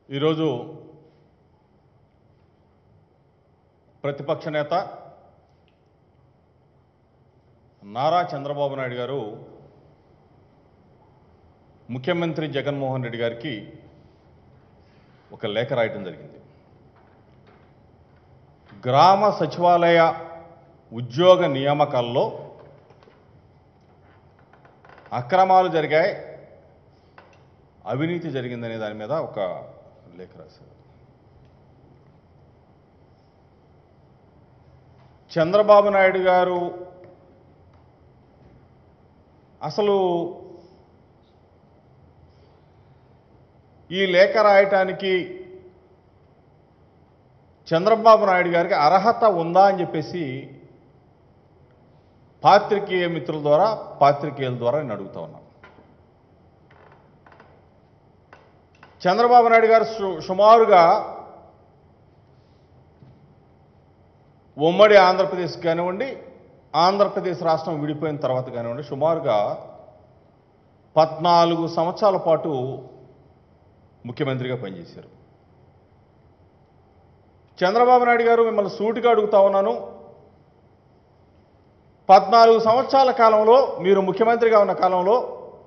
ఈరోజు ప్రతిపక్ష నేత నారా చంద్రబాబు నాయుడు గారు ముఖ్యమంత్రి జగన్మోహన్ రెడ్డి గారికి ఒక లేఖ రాయటం జరిగింది గ్రామ సచివాలయ ఉద్యోగ నియామకాల్లో అక్రమాలు జరిగాయి అవినీతి జరిగిందనే దాని మీద ఒక లేఖ రాశారు చంద్రబాబు నాయుడు గారు అసలు ఈ లేఖ రాయటానికి చంద్రబాబు నాయుడు గారికి అర్హత ఉందా అని చెప్పేసి పాత్రికేయ మిత్రుల ద్వారా పాత్రికేయుల ద్వారా నేను అడుగుతా ఉన్నాను చంద్రబాబు నాయుడు గారు సు- సుమారుగా ఉమ్మడి ఆంధ్రప్రదేశ్ కానివ్వండి ఆంధ్రప్రదేశ్ రాష్ట్రం విడిపోయిన తర్వాత కానివ్వండి సుమారుగా పద్నాలుగు సంవత్సరాల పాటు ముఖ్యమంత్రిగా పనిచేశారు చంద్రబాబు నాయుడు గారు మిమ్మల్ని సూటిగా అడుగుతా ఉన్నాను పద్నాలుగు సంవత్సరాల కాలంలో మీరు ముఖ్యమంత్రిగా ఉన్న కాలంలో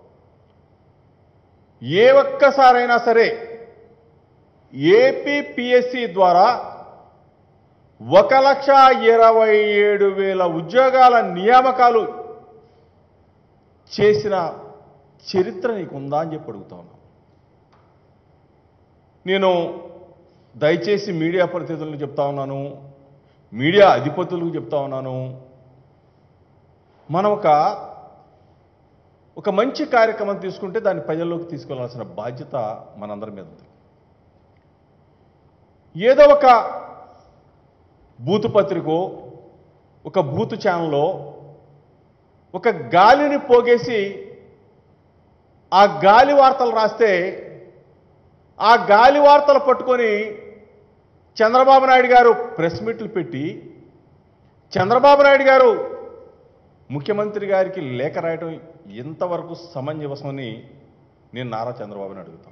ఏ ఒక్కసారైనా సరే ఏపీపీఎస్సి ద్వారా ఒక లక్ష ఇరవై ఏడు వేల ఉద్యోగాల నియామకాలు చేసిన చరిత్ర నీకుందా అని చెప్పి అడుగుతా ఉన్నాను నేను దయచేసి మీడియా ప్రతినిధులకు చెప్తా ఉన్నాను మీడియా అధిపతులకు చెప్తా ఉన్నాను మనం ఒక ఒక మంచి కార్యక్రమం తీసుకుంటే దాన్ని ప్రజల్లోకి తీసుకెళ్లాల్సిన బాధ్యత మనందరి మీద ఉంది ఏదో ఒక బూతు పత్రికో ఒక బూతు ఛానల్లో ఒక గాలిని పోగేసి ఆ గాలి వార్తలు రాస్తే ఆ గాలి వార్తలు పట్టుకొని చంద్రబాబు నాయుడు గారు ప్రెస్ మీట్లు పెట్టి చంద్రబాబు నాయుడు గారు ముఖ్యమంత్రి గారికి లేఖ రాయటం ఎంతవరకు సమంజసమని నేను నారా చంద్రబాబుని అడుగుతాను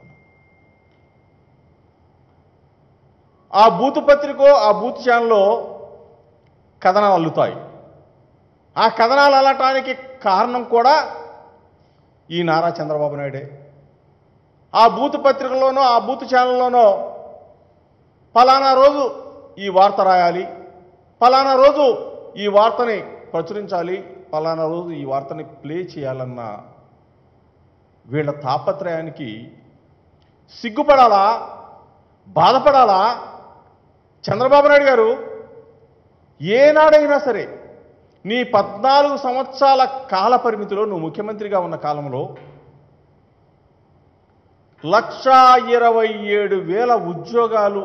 ఆ బూతు పత్రికో ఆ బూత్ ఛానల్లో కథనాలు అల్లుతాయి ఆ కథనాలు అల్లటానికి కారణం కూడా ఈ నారా చంద్రబాబు నాయుడే ఆ బూత్ పత్రికలోనో ఆ బూత్ ఛానల్లోనో ఫలానా రోజు ఈ వార్త రాయాలి ఫలానా రోజు ఈ వార్తని ప్రచురించాలి ఫలానా రోజు ఈ వార్తని ప్లే చేయాలన్న వీళ్ళ తాపత్రయానికి సిగ్గుపడాలా బాధపడాలా చంద్రబాబు నాయుడు గారు ఏనాడైనా సరే నీ పద్నాలుగు సంవత్సరాల కాల పరిమితిలో నువ్వు ముఖ్యమంత్రిగా ఉన్న కాలంలో లక్షా ఇరవై ఏడు వేల ఉద్యోగాలు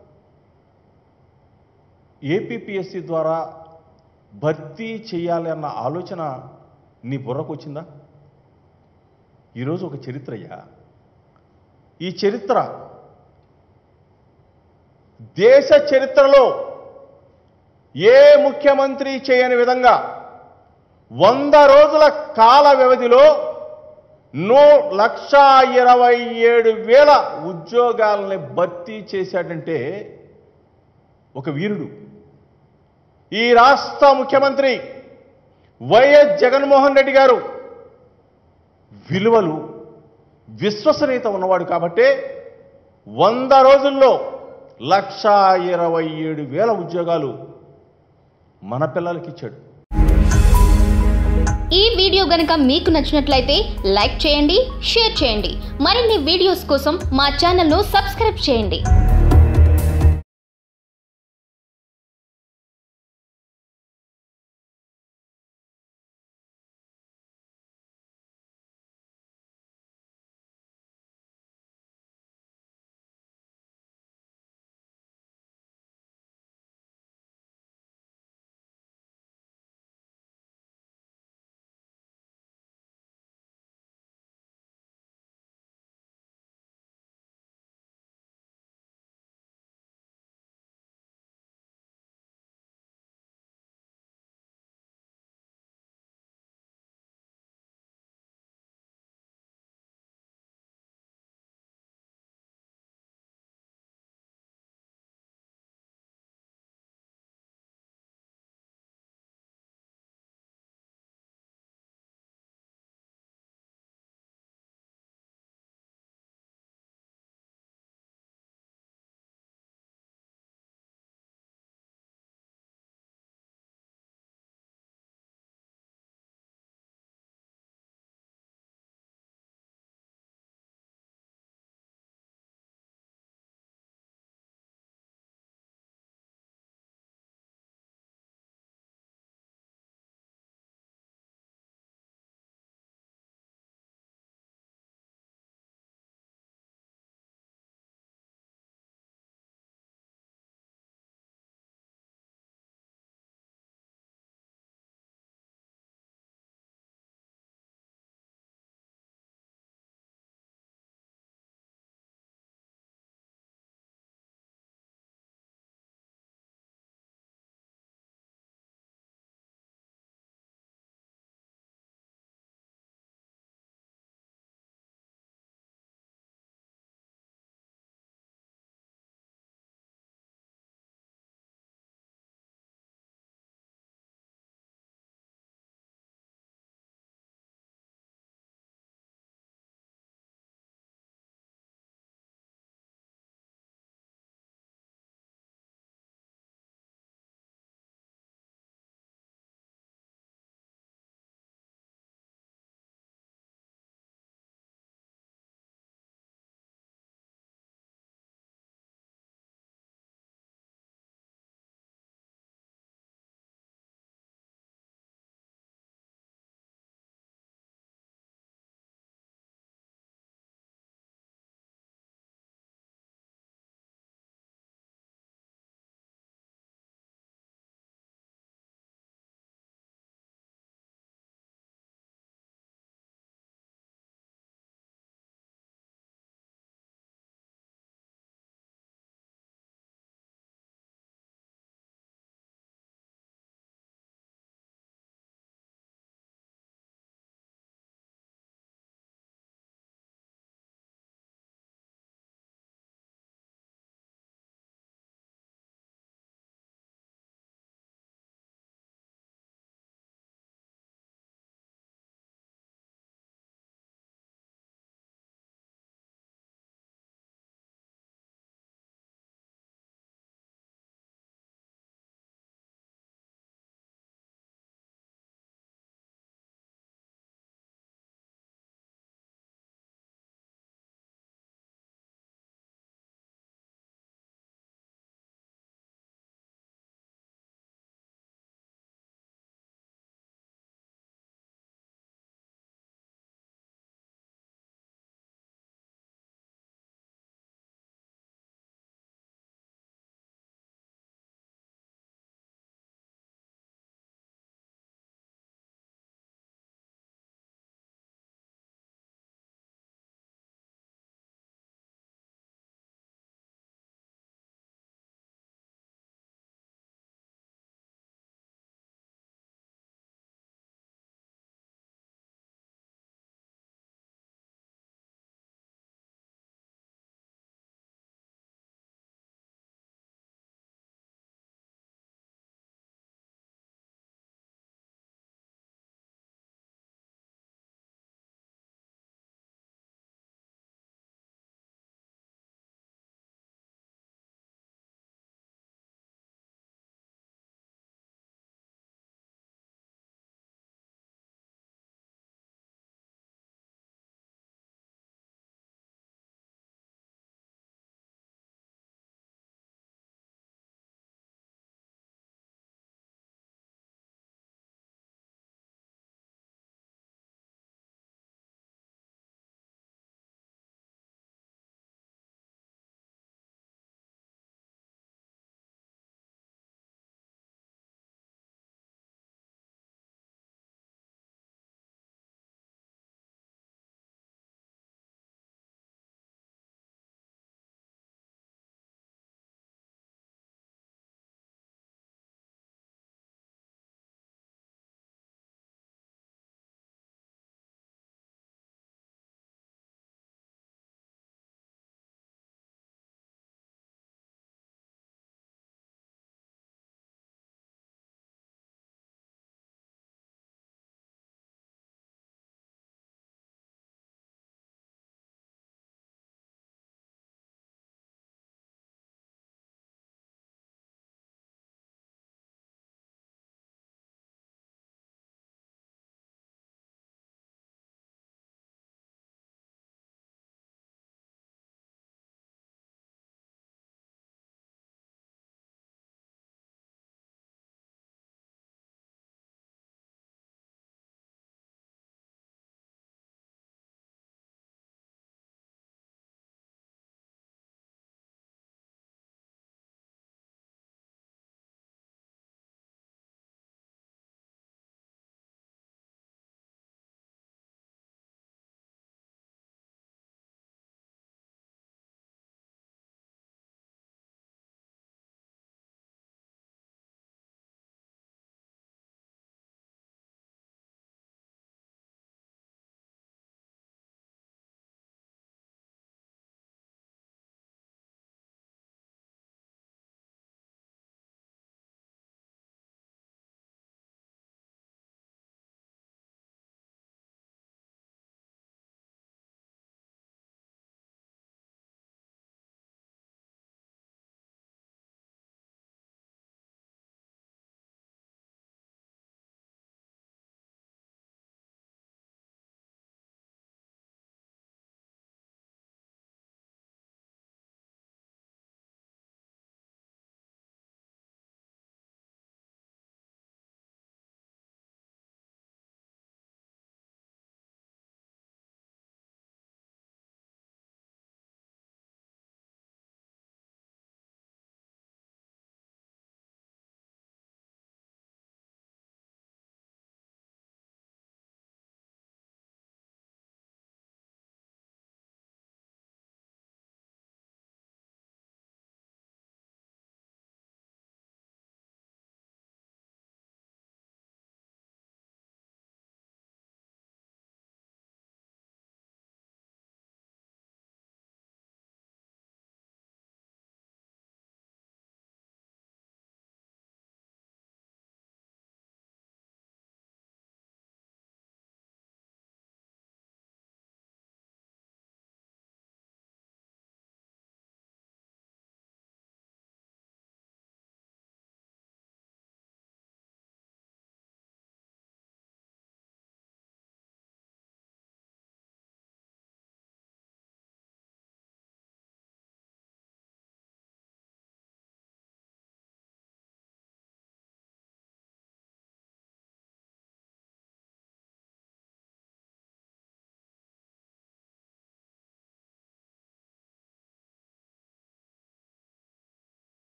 ఏపీపీఎస్సి ద్వారా భర్తీ చేయాలి అన్న ఆలోచన నీ బుర్రకు వచ్చిందా ఈరోజు ఒక చరిత్రయ్యా ఈ చరిత్ర దేశ చరిత్రలో ఏ ముఖ్యమంత్రి చేయని విధంగా వంద రోజుల కాల వ్యవధిలో నూ లక్ష ఇరవై ఏడు వేల ఉద్యోగాలని భర్తీ చేశాడంటే ఒక వీరుడు ఈ రాష్ట్ర ముఖ్యమంత్రి వైఎస్ జగన్మోహన్ రెడ్డి గారు విలువలు విశ్వసనీయత ఉన్నవాడు కాబట్టే వంద రోజుల్లో లక్ష ఇరవై ఏడు వేల ఉద్యోగాలు మన పిల్లలకి ఇచ్చాడు ఈ వీడియో గనుక మీకు నచ్చినట్లయితే లైక్ చేయండి షేర్ చేయండి మరిన్ని వీడియోస్ కోసం మా ఛానల్ను సబ్స్క్రైబ్ చేయండి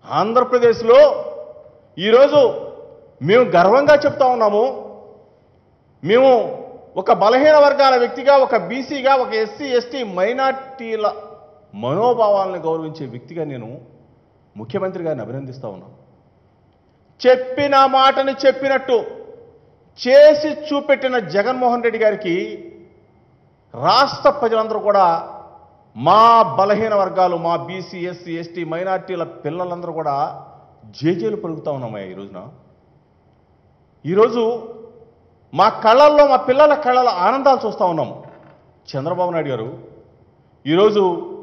ఆంధ్రప్రదేశ్లో ఈరోజు మేము గర్వంగా చెప్తా ఉన్నాము మేము ఒక బలహీన వర్గాల వ్యక్తిగా ఒక బీసీగా ఒక ఎస్సీ ఎస్టీ మైనార్టీల మనోభావాలను గౌరవించే వ్యక్తిగా నేను ముఖ్యమంత్రి గారిని అభినందిస్తా ఉన్నాను చెప్పిన మాటని చెప్పినట్టు చేసి చూపెట్టిన జగన్మోహన్ రెడ్డి గారికి రాష్ట్ర ప్రజలందరూ కూడా మా బలహీన వర్గాలు మా బీసీ ఎస్సీ ఎస్టీ మైనార్టీల పిల్లలందరూ కూడా జేజేలు పలుకుతా ఉన్నామయ్యా ఈ రోజున ఈరోజు మా కళ్ళల్లో మా పిల్లల కళ్ళల ఆనందాలు చూస్తూ ఉన్నాం చంద్రబాబు నాయుడు గారు ఈరోజు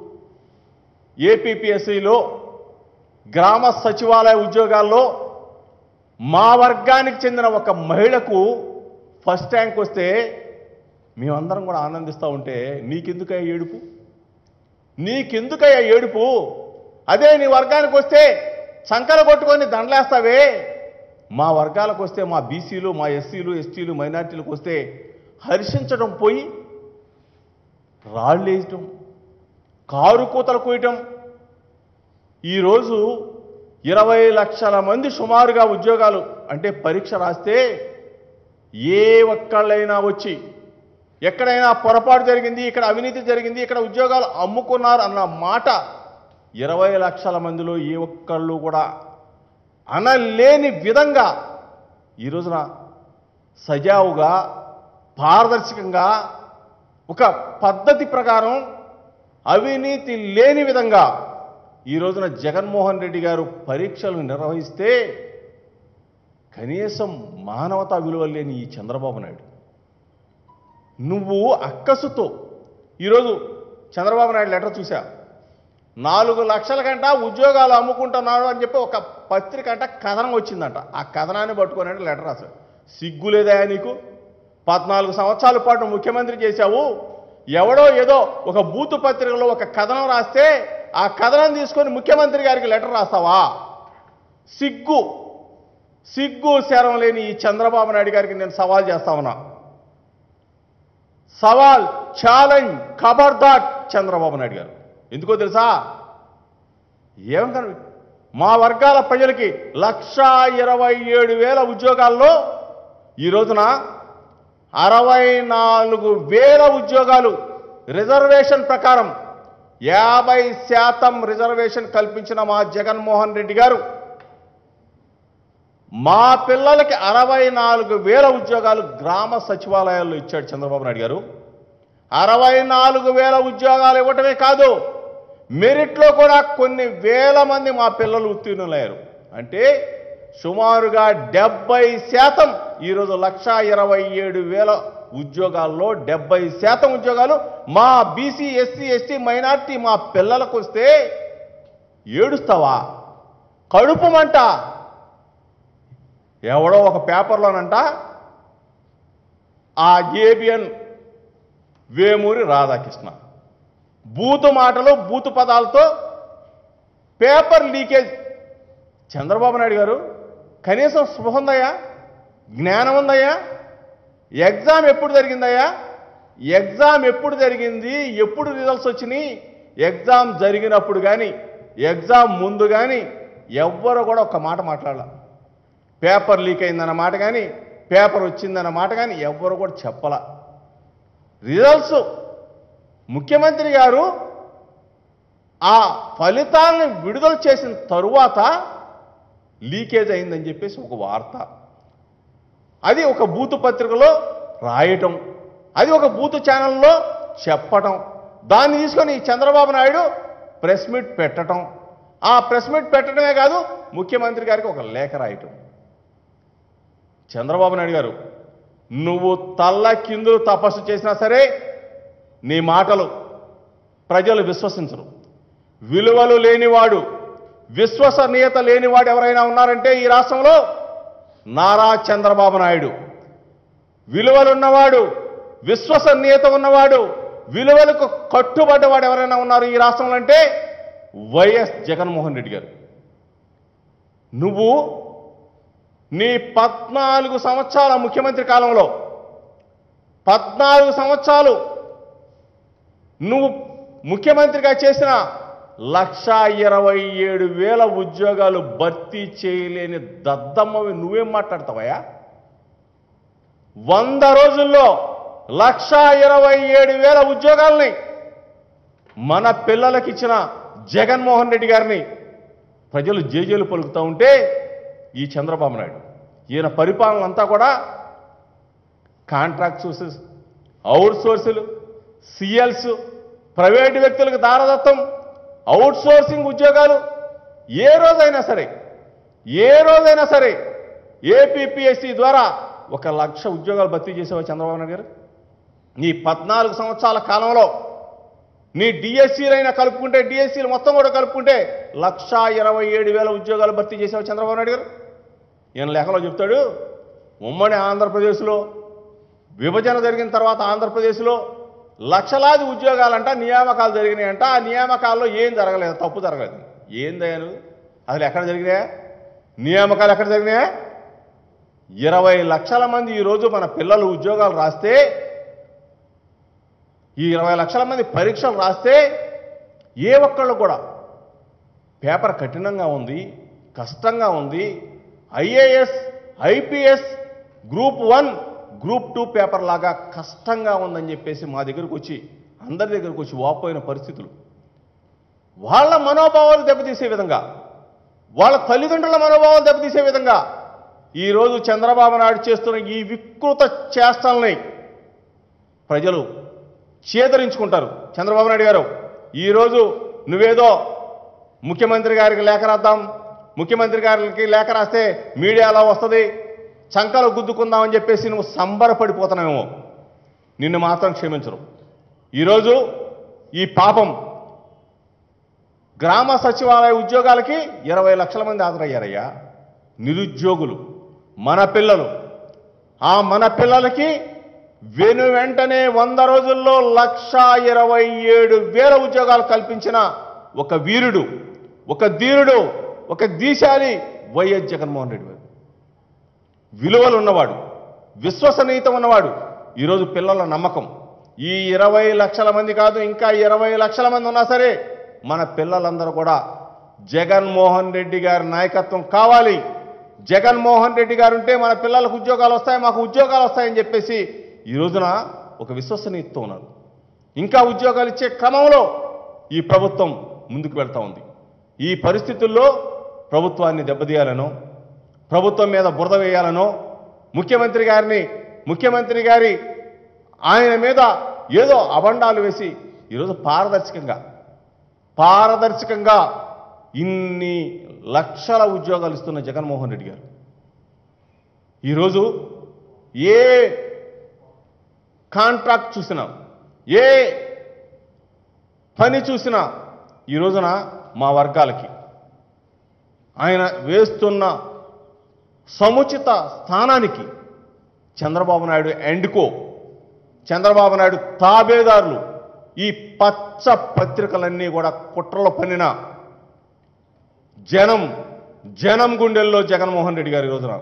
ఏపీపీఎస్సిలో గ్రామ సచివాలయ ఉద్యోగాల్లో మా వర్గానికి చెందిన ఒక మహిళకు ఫస్ట్ ర్యాంక్ వస్తే మేమందరం కూడా ఆనందిస్తూ ఉంటే నీకెందుకయ్యా ఏడుపు నీకెందుకయ్యా ఏడుపు అదే నీ వర్గానికి వస్తే సంకలు కొట్టుకొని దండలేస్తావే మా వర్గాలకు వస్తే మా బీసీలు మా ఎస్సీలు ఎస్టీలు మైనార్టీలకు వస్తే హర్షించడం పోయి రాళ్ళేయటం కారు కూతలు కూయటం ఈరోజు ఇరవై లక్షల మంది సుమారుగా ఉద్యోగాలు అంటే పరీక్ష రాస్తే ఏ ఒక్కళ్ళైనా వచ్చి ఎక్కడైనా పొరపాటు జరిగింది ఇక్కడ అవినీతి జరిగింది ఇక్కడ ఉద్యోగాలు అమ్ముకున్నారు అన్న మాట ఇరవై లక్షల మందిలో ఏ ఒక్కళ్ళు కూడా అనలేని విధంగా ఈ రోజున సజావుగా పారదర్శకంగా ఒక పద్ధతి ప్రకారం అవినీతి లేని విధంగా ఈ రోజున జగన్మోహన్ రెడ్డి గారు పరీక్షలు నిర్వహిస్తే కనీసం మానవతా విలువలు లేని ఈ చంద్రబాబు నాయుడు నువ్వు అక్కసుతో ఈరోజు చంద్రబాబు నాయుడు లెటర్ చూసా నాలుగు లక్షల కంట ఉద్యోగాలు అమ్ముకుంటున్నాడు అని చెప్పి ఒక పత్రిక అంట కథనం వచ్చిందంట ఆ కథనాన్ని పట్టుకొని అంటే లెటర్ రాశాడు సిగ్గు లేదా నీకు పద్నాలుగు సంవత్సరాల పాటు ముఖ్యమంత్రి చేశావు ఎవడో ఏదో ఒక బూతు పత్రికలో ఒక కథనం రాస్తే ఆ కథనం తీసుకొని ముఖ్యమంత్రి గారికి లెటర్ రాస్తావా సిగ్గు సిగ్గు శరం లేని ఈ చంద్రబాబు నాయుడు గారికి నేను సవాల్ చేస్తా ఉన్నా సవాల్ ఛాలెంజ్ ఖబర్దార్ చంద్రబాబు నాయుడు గారు ఎందుకో తెలుసా ఏమంటారు మా వర్గాల ప్రజలకి లక్షా ఇరవై ఏడు వేల ఉద్యోగాల్లో ఈ రోజున అరవై నాలుగు వేల ఉద్యోగాలు రిజర్వేషన్ ప్రకారం యాభై శాతం రిజర్వేషన్ కల్పించిన మా జగన్మోహన్ రెడ్డి గారు మా పిల్లలకి అరవై నాలుగు వేల ఉద్యోగాలు గ్రామ సచివాలయాల్లో ఇచ్చాడు చంద్రబాబు నాయుడు గారు అరవై నాలుగు వేల ఉద్యోగాలు ఇవ్వటమే కాదు మెరిట్లో కూడా కొన్ని వేల మంది మా పిల్లలు ఉత్తీర్ణులయ్యారు అంటే సుమారుగా డెబ్బై శాతం ఈరోజు లక్ష ఇరవై ఏడు వేల ఉద్యోగాల్లో డెబ్బై శాతం ఉద్యోగాలు మా బీసీ ఎస్సీ ఎస్టీ మైనార్టీ మా పిల్లలకు వస్తే ఏడుస్తావా కడుపుమంట ఎవడో ఒక పేపర్లోనంట ఆ ఏబిఎన్ వేమూరి రాధాకృష్ణ బూతు మాటలు బూతు పదాలతో పేపర్ లీకేజ్ చంద్రబాబు నాయుడు గారు కనీసం స్పృహ ఉందయ్యా జ్ఞానం ఉందయ్యా ఎగ్జామ్ ఎప్పుడు జరిగిందయ్యా ఎగ్జామ్ ఎప్పుడు జరిగింది ఎప్పుడు రిజల్ట్స్ వచ్చినాయి ఎగ్జామ్ జరిగినప్పుడు కానీ ఎగ్జామ్ ముందు కానీ ఎవ్వరు కూడా ఒక మాట మాట్లాడాల పేపర్ లీక్ అయిందన్న మాట కానీ పేపర్ వచ్చిందన్న మాట కానీ ఎవ్వరు కూడా చెప్పలా రిజల్ట్స్ ముఖ్యమంత్రి గారు ఆ ఫలితాలను విడుదల చేసిన తరువాత లీకేజ్ అయిందని చెప్పేసి ఒక వార్త అది ఒక బూతు పత్రికలో రాయటం అది ఒక బూతు ఛానల్లో చెప్పటం దాన్ని తీసుకొని ఈ చంద్రబాబు నాయుడు ప్రెస్ మీట్ పెట్టటం ఆ ప్రెస్ మీట్ పెట్టడమే కాదు ముఖ్యమంత్రి గారికి ఒక లేఖ రాయటం చంద్రబాబు నాయుడు గారు నువ్వు తల్ల కిందులు తపస్సు చేసినా సరే నీ మాటలు ప్రజలు విశ్వసించరు విలువలు లేనివాడు విశ్వసనీయత లేనివాడు ఎవరైనా ఉన్నారంటే ఈ రాష్ట్రంలో నారా చంద్రబాబు నాయుడు విలువలున్నవాడు విశ్వసనీయత ఉన్నవాడు విలువలకు కట్టుబడ్డవాడు ఎవరైనా ఉన్నారు ఈ రాష్ట్రంలో అంటే వైఎస్ జగన్మోహన్ రెడ్డి గారు నువ్వు నీ పద్నాలుగు సంవత్సరాల ముఖ్యమంత్రి కాలంలో పద్నాలుగు సంవత్సరాలు నువ్వు ముఖ్యమంత్రిగా చేసిన లక్ష ఇరవై ఏడు వేల ఉద్యోగాలు భర్తీ చేయలేని దద్దమ్మవి నువ్వేం మాట్లాడతావయ్యా వంద రోజుల్లో లక్ష ఇరవై ఏడు వేల ఉద్యోగాల్ని మన పిల్లలకి ఇచ్చిన జగన్మోహన్ రెడ్డి గారిని ప్రజలు జేజేలు పలుకుతూ ఉంటే ఈ చంద్రబాబు నాయుడు ఈయన పరిపాలన అంతా కూడా కాంట్రాక్ట్ సోర్సెస్ అవుట్ సోర్సులు సిఎల్స్ ప్రైవేటు వ్యక్తులకు దారదత్తం అవుట్ సోర్సింగ్ ఉద్యోగాలు ఏ రోజైనా సరే ఏ రోజైనా సరే ఏపీపీఎస్సీ ద్వారా ఒక లక్ష ఉద్యోగాలు భర్తీ చేసేవా చంద్రబాబు నాయుడు గారు నీ పద్నాలుగు సంవత్సరాల కాలంలో నీ డిఎస్సీలైనా కలుపుకుంటే డిఎస్సీలు మొత్తం కూడా కలుపుకుంటే లక్షా ఇరవై ఏడు వేల ఉద్యోగాలు భర్తీ చేసావు చంద్రబాబు నాయుడు గారు ఈయన లేఖలో చెప్తాడు ఉమ్మడి ఆంధ్రప్రదేశ్లో విభజన జరిగిన తర్వాత ఆంధ్రప్రదేశ్లో లక్షలాది ఉద్యోగాలంట నియామకాలు జరిగినాయంట ఆ నియామకాల్లో ఏం జరగలేదు తప్పు జరగలేదు ఏందయ్యాను అసలు ఎక్కడ జరిగినాయా నియామకాలు ఎక్కడ జరిగినాయా ఇరవై లక్షల మంది ఈరోజు మన పిల్లలు ఉద్యోగాలు రాస్తే ఈ ఇరవై లక్షల మంది పరీక్షలు రాస్తే ఏ ఒక్కళ్ళు కూడా పేపర్ కఠినంగా ఉంది కష్టంగా ఉంది IAS IPS group one group two paper లాగా కష్టంగా ఉందని చెప్పేసి మా దగ్గరకు వచ్చి అందరి దగ్గరకు వచ్చి వాపోయిన పరిస్థితులు వాళ్ళ మనోభావాలు దెబ్బతీసే విధంగా వాళ్ళ తల్లిదండ్రుల మనోభావాలు దెబ్బతీసే విధంగా ఈరోజు చంద్రబాబు నాయుడు చేస్తున్న ఈ వికృత చేష్టల్ని ప్రజలు చేదరించుకుంటారు చంద్రబాబు నాయుడు గారు ఈరోజు నువ్వేదో ముఖ్యమంత్రి గారికి లేఖ రాద్దాం ముఖ్యమంత్రి గారికి లేఖ రాస్తే మీడియాలో వస్తుంది చంకలు గుద్దుకుందామని చెప్పేసి నువ్వు సంబరపడిపోతున్నావేమో నిన్ను మాత్రం క్షమించరు ఈరోజు ఈ పాపం గ్రామ సచివాలయ ఉద్యోగాలకి ఇరవై లక్షల మంది హాజరయ్యారయ్యా నిరుద్యోగులు మన పిల్లలు ఆ మన పిల్లలకి వెను వెంటనే వంద రోజుల్లో లక్ష ఇరవై ఏడు వేల ఉద్యోగాలు కల్పించిన ఒక వీరుడు ఒక ధీరుడు ఒక దీశాలి వైఎస్ జగన్మోహన్ రెడ్డి గారు విలువలు ఉన్నవాడు విశ్వసనీయత ఉన్నవాడు ఈరోజు పిల్లల నమ్మకం ఈ ఇరవై లక్షల మంది కాదు ఇంకా ఇరవై లక్షల మంది ఉన్నా సరే మన పిల్లలందరూ కూడా జగన్మోహన్ రెడ్డి గారి నాయకత్వం కావాలి జగన్మోహన్ రెడ్డి గారు ఉంటే మన పిల్లలకు ఉద్యోగాలు వస్తాయి మాకు ఉద్యోగాలు వస్తాయని చెప్పేసి ఈ రోజున ఒక విశ్వసనీయతతో ఉన్నారు ఇంకా ఉద్యోగాలు ఇచ్చే క్రమంలో ఈ ప్రభుత్వం ముందుకు వెళ్తా ఉంది ఈ పరిస్థితుల్లో ప్రభుత్వాన్ని దెబ్బతీయాలనో ప్రభుత్వం మీద బురద వేయాలనో ముఖ్యమంత్రి గారిని ముఖ్యమంత్రి గారి ఆయన మీద ఏదో అబండాలు వేసి ఈరోజు పారదర్శకంగా పారదర్శకంగా ఇన్ని లక్షల ఉద్యోగాలు ఇస్తున్న జగన్మోహన్ రెడ్డి గారు ఈరోజు ఏ కాంట్రాక్ట్ చూసినా ఏ పని చూసినా ఈ రోజున మా వర్గాలకి ఆయన వేస్తున్న సముచిత స్థానానికి చంద్రబాబు నాయుడు ఎండ్కో చంద్రబాబు నాయుడు తాబేదారులు ఈ పచ్చ పత్రికలన్నీ కూడా కుట్రలో పన్నిన జనం జనం గుండెల్లో జగన్మోహన్ రెడ్డి గారు ఈ రోజున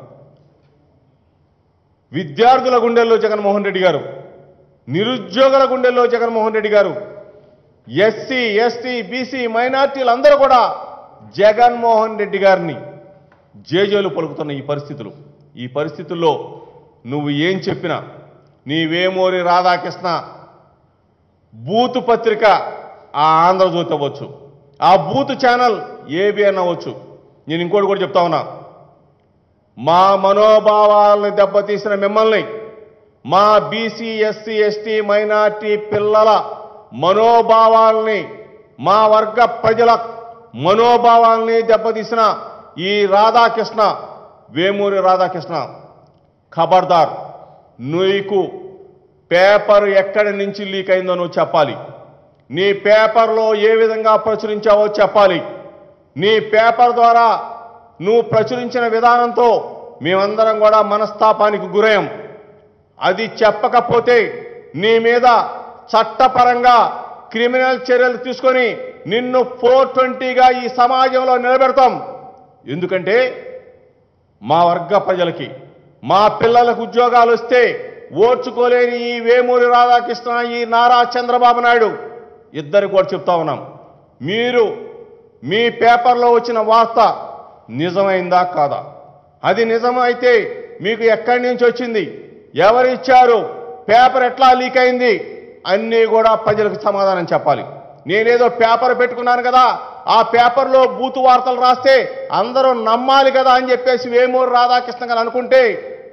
విద్యార్థుల గుండెల్లో జగన్మోహన్ రెడ్డి గారు నిరుద్యోగుల గుండెల్లో జగన్మోహన్ రెడ్డి గారు ఎస్సీ ఎస్టీ బీసీ మైనార్టీలు అందరూ కూడా జగన్మోహన్ రెడ్డి గారిని జేజేలు పలుకుతున్న ఈ పరిస్థితులు ఈ పరిస్థితుల్లో నువ్వు ఏం చెప్పినా నీ వేమూరి రాధాకృష్ణ బూతు పత్రిక ఆ ఆంధ్రజ్యోతి అవ్వచ్చు ఆ బూతు ఛానల్ ఏబిఎన్ అవ్వచ్చు నేను ఇంకోటి కూడా చెప్తా ఉన్నా మా మనోభావాలను దెబ్బతీసిన మిమ్మల్ని మా బీసీ ఎస్సీ ఎస్టీ మైనార్టీ పిల్లల మనోభావాల్ని మా వర్గ ప్రజల మనోభావాల్ని దెబ్బతీసిన ఈ రాధాకృష్ణ వేమూరి రాధాకృష్ణ ఖబర్దార్ నీకు పేపర్ ఎక్కడి నుంచి లీక్ అయిందో నువ్వు చెప్పాలి నీ పేపర్లో ఏ విధంగా ప్రచురించావో చెప్పాలి నీ పేపర్ ద్వారా నువ్వు ప్రచురించిన విధానంతో మేమందరం కూడా మనస్తాపానికి గురయం అది చెప్పకపోతే నీ మీద చట్టపరంగా క్రిమినల్ చర్యలు తీసుకొని నిన్ను ఫోర్ ట్వంటీగా ఈ సమాజంలో నిలబెడతాం ఎందుకంటే మా వర్గ ప్రజలకి మా పిల్లలకు ఉద్యోగాలు వస్తే ఓర్చుకోలేని ఈ వేమూరి రాధాకృష్ణ ఈ నారా చంద్రబాబు నాయుడు ఇద్దరు కూడా చెప్తా ఉన్నాం మీరు మీ పేపర్లో వచ్చిన వార్త నిజమైందా కాదా అది నిజమైతే మీకు ఎక్కడి నుంచి వచ్చింది ఎవరు ఇచ్చారు పేపర్ ఎట్లా లీక్ అయింది అన్నీ కూడా ప్రజలకు సమాధానం చెప్పాలి నేనేదో పేపర్ పెట్టుకున్నాను కదా ఆ పేపర్లో బూతు వార్తలు రాస్తే అందరూ నమ్మాలి కదా అని చెప్పేసి వేమూరు రాధాకృష్ణ గారు అనుకుంటే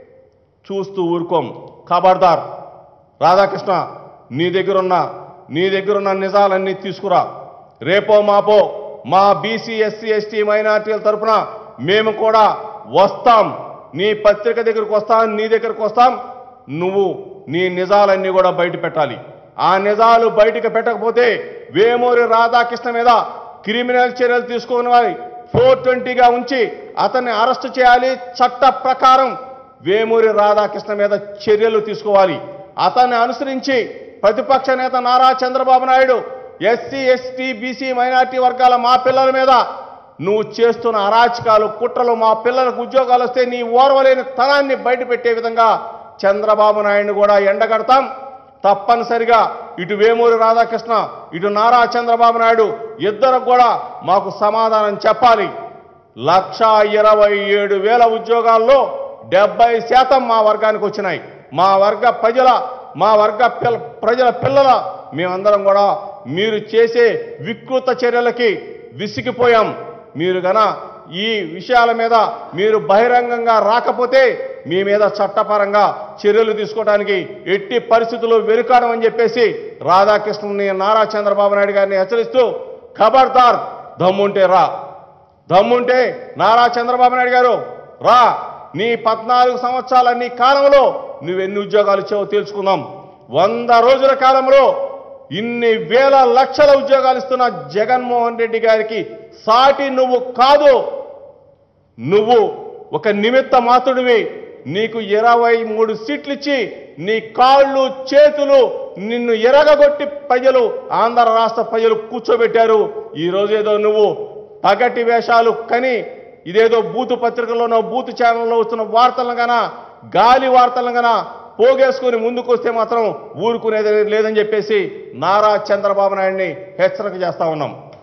చూస్తూ ఊరుకోం ఖబర్దార్ రాధాకృష్ణ నీ దగ్గరున్న నీ దగ్గరున్న నిజాలన్నీ తీసుకురా రేపో మాపో మా బీసీ ఎస్సీ ఎస్టీ మైనార్టీల తరఫున మేము కూడా వస్తాం నీ పత్రిక దగ్గరకు వస్తాం నీ దగ్గరకు వస్తాం నువ్వు నీ నిజాలన్నీ కూడా బయట పెట్టాలి ఆ నిజాలు బయటకు పెట్టకపోతే వేమూరి రాధాకృష్ణ మీద క్రిమినల్ చర్యలు తీసుకుని వారి ఫోర్ ట్వంటీగా ఉంచి అతన్ని అరెస్ట్ చేయాలి చట్ట ప్రకారం వేమూరి రాధాకృష్ణ మీద చర్యలు తీసుకోవాలి అతన్ని అనుసరించి ప్రతిపక్ష నేత Nara Chandrababu Naidu SC ST BC minority వర్గాల మా పిల్లల మీద నువ్వు చేస్తున్న అరాచకాలు కుట్రలు మా పిల్లలకు ఉద్యోగాలు వస్తే నీ ఓర్వలేని తనాన్ని బయటపెట్టే విధంగా చంద్రబాబు నాయుడిని కూడా ఎండగడతాం తప్పనిసరిగా ఇటు వేమూరి రాధాకృష్ణ ఇటు నారా చంద్రబాబు నాయుడు ఇద్దరు కూడా మాకు సమాధానం చెప్పాలి లక్ష ఇరవై ఏడు వేల ఉద్యోగాల్లో డెబ్బై శాతం మా వర్గానికి వచ్చినాయి మా వర్గ ప్రజల మా వర్గ పిల్ల ప్రజల పిల్లల మేమందరం కూడా మీరు చేసే వికృత చర్యలకి విసిగిపోయాం మీరు గన ఈ విషయాల మీద మీరు బహిరంగంగా రాకపోతే మీ మీద చట్టపరంగా చర్యలు తీసుకోవడానికి ఎట్టి పరిస్థితుల్లో వెనుకాడమని చెప్పేసి రాధాకృష్ణని నారా చంద్రబాబు నాయుడు గారిని హెచ్చరిస్తూ ఖబర్దార్ దమ్ముంటే రా దమ్ముంటే నారా చంద్రబాబు నాయుడు గారు రా నీ పద్నాలుగు సంవత్సరాల నీ కాలంలో నువ్వెన్ని ఉద్యోగాలు ఇచ్చావో తెలుసుకుందాం వంద రోజుల కాలంలో ఇన్ని వేల లక్షల ఉద్యోగాలు ఇస్తున్న జగన్మోహన్ రెడ్డి గారికి సాటి నువ్వు కాదు నువ్వు ఒక నిమిత్త మాత్రుడివి నీకు ఇరవై మూడు సీట్లు ఇచ్చి నీ కాళ్ళు చేతులు నిన్ను ఎరగగొట్టి ప్రజలు ఆంధ్ర రాష్ట్ర ప్రజలు కూర్చోబెట్టారు ఈ రోజు ఏదో నువ్వు పగటి వేషాలు కని ఇదేదో బూతు పత్రికల్లోనో బూతు ఛానల్లో వస్తున్న వార్తలను గన గాలి వార్తలను గన పోగేసుకొని ముందుకు వస్తే మాత్రం ఊరుకునేది లేదని చెప్పేసి నారా చంద్రబాబు నాయుడిని హెచ్చరిక చేస్తా ఉన్నాం